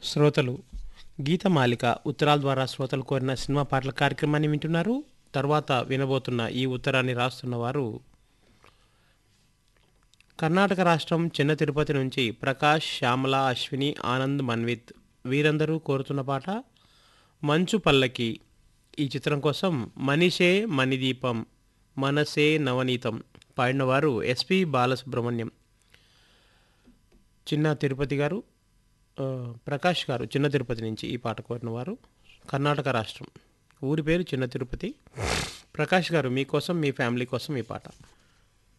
శ్రోతలు గీతమాలిక ఉత్తరాల ద్వారా శ్రోతలు కోరిన సినిమా పాటల కార్యక్రమాన్ని వింటున్నారు తర్వాత వినబోతున్న ఈ ఉత్తరాన్ని రాస్తున్న వారు కర్ణాటక రాష్ట్రం చిన్న తిరుపతి నుంచి ప్రకాష్ శ్యామల అశ్విని ఆనంద్ మన్విత్ వీరందరూ కోరుతున్న పాట మంచు పల్లకి ఈ చిత్రం కోసం మనిషే మణిదీపం మనసే నవనీతం పాడినవారు ఎస్పి బాలసుబ్రహ్మణ్యం చిన్న తిరుపతి గారు ఆ, ప్రకాష్ గారు చిన్న తిరుపతి నుంచి ఈ పాట కోరిన వారు కర్ణాటక రాష్ట్రం ఊరి పేరు చిన్న తిరుపతి ప్రకాష్ గారు మీకోసం మీ ఫ్యామిలీ కోసం ఈ పాట